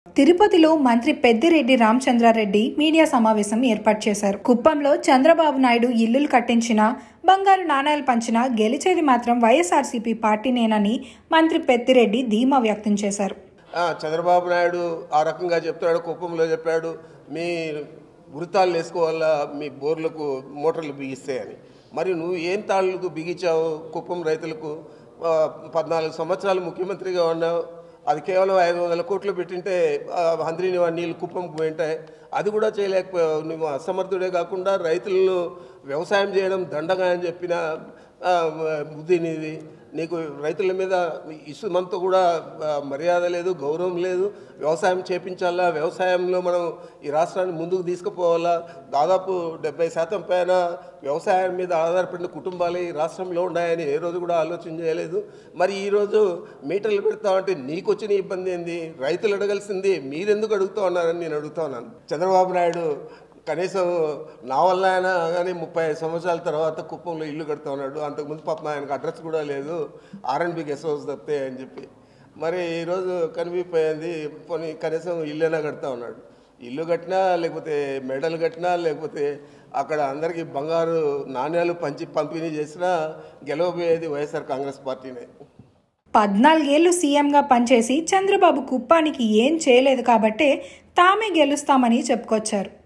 తిరుపతిలో మంత్రి పెద్దిరెడ్డి రామచంద్రారెడ్డి మీడియా సమావేశం ఏర్పాటు చేశారు కుప్పంలో చంద్రబాబు నాయుడు ఇల్లులు కట్టించినా బంగారు నాణాలు పంచినా గెలిచేది మాత్రం వైఎస్ఆర్సీపీ పార్టీనేనని మంత్రి పెద్దిరెడ్డి ధీమా వ్యక్తం చేశారు ఆ, చంద్రబాబు నాయుడు ఆ రకంగా చెప్తాడు కుప్పంలో చెప్పాడు మీ వృత్తాలు వేసుకోవాలా మీ బోర్లకు మోటార్లు బిగిస్తాయని మరి నువ్వు ఏం తాళ్ళకు బిగించావు కుప్పం రైతులకు ఆ, పద్నాలుగు సంవత్సరాలు ముఖ్యమంత్రిగా ఉన్నావు అది కేవలం ఐదు వందల కోట్లు పెట్టింటే ఆ, హంద్రీని నీళ్ళు కుప్పంకు పోయింటాయి అది కూడా చేయలేకపోయావు నువ్వు అసమర్థుడే కాకుండా రైతులను వ్యవసాయం చేయడం దండగా అని చెప్పిన ఆ, బుద్ధి నీది నీకు రైతుల మీద ఇసుమంతా కూడా ఆ, మర్యాద లేదు గౌరవం లేదు వ్యవసాయం చేపించాలా వ్యవసాయంలో మనం ఈ రాష్ట్రాన్ని ముందుకు తీసుకుపోవాలా దాదాపు డెబ్బై శాతం పైన వ్యవసాయం మీద ఆధారపడిన కుటుంబాలు ఈ రాష్ట్రంలో ఉన్నాయని ఏ రోజు కూడా ఆలోచన చేయలేదు మరి ఈరోజు మీటర్లు పెడతామంటే నీకు వచ్చిన ఇబ్బంది ఏంది రైతులు అడగాల్సింది మీరెందుకు అడుగుతా ఉన్నారని నేను అడుగుతా ఉన్నాను చంద్రబాబు నాయుడు కనీసం నా వల్ల ఆయన కానీ ముప్పై ఐదు సంవత్సరాల తర్వాత కుప్పంలో ఇల్లు కడతా ఉన్నాడు అంతకుముందు పాపం ఆయనకు అడ్రస్ కూడా లేదు ఆర్ఎన్బి గెస్ట్ హౌస్ తప్పితే అని చెప్పి మరి ఈరోజు కనిపిపోయింది పోనీ కనీసం ఇల్లైనా కడతా ఉన్నాడు ఇల్లు కట్టినా లేకపోతే మెడలు కట్టినా లేకపోతే అక్కడ అందరికీ బంగారు నాణ్యాలు పంచి పంపిణీ చేసినా గెలవబోయేది వైఎస్ఆర్ కాంగ్రెస్ పార్టీనే పద్నాలుగేళ్లు సీఎంగా పనిచేసి చంద్రబాబు కుప్పానికి ఏం చేయలేదు కాబట్టే తామే గెలుస్తామని చెప్పుకొచ్చారు